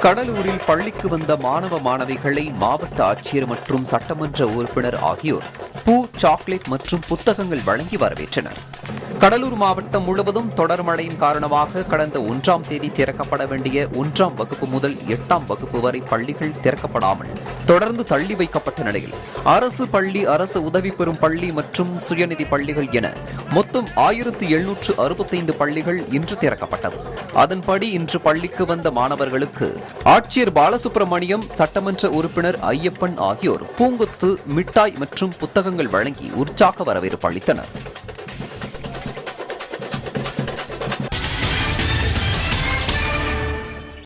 கடலூரில் பள்ளிக்கு வந்த மாணவ மாணவிகளை மாவட்ட ஆட்சியர் மற்றும் சட்டமன்ற உறுப்பினர் ஆகியோர் பூ சாக்லேட் மற்றும் புத்தகங்கள் வழங்கி வரவேற்றனர் கடலூர் மாவட்டம் முழுவதும் தொடர் மழையின் காரணமாக கடந்த ஒன்றாம் தேதி திறக்கப்பட வேண்டிய ஒன்றாம் வகுப்பு முதல் எட்டாம் வகுப்பு வரை பள்ளிகள் திறக்கப்படாமல் தொடர்ந்து தள்ளி வைக்கப்பட்ட நிலையில் அரசு பள்ளி அரசு உதவி பெறும் பள்ளி மற்றும் சுயநிதி பள்ளிகள் என மொத்தம் ஆயிரத்து எழுநூற்று அறுபத்தைந்து பள்ளிகள் இன்று திறக்கப்பட்டது அதன்படி இன்று பள்ளிக்கு வந்த மாணவர்களுக்கு ஆட்சியர் பாலசுப்ரமணியம் சட்டமன்ற உறுப்பினர் ஐயப்பன் ஆகியோர் பூங்கொத்து மிட்டாய் மற்றும் புத்தகங்கள் வழங்கி உற்சாக வரவேற்பு அளித்தனர்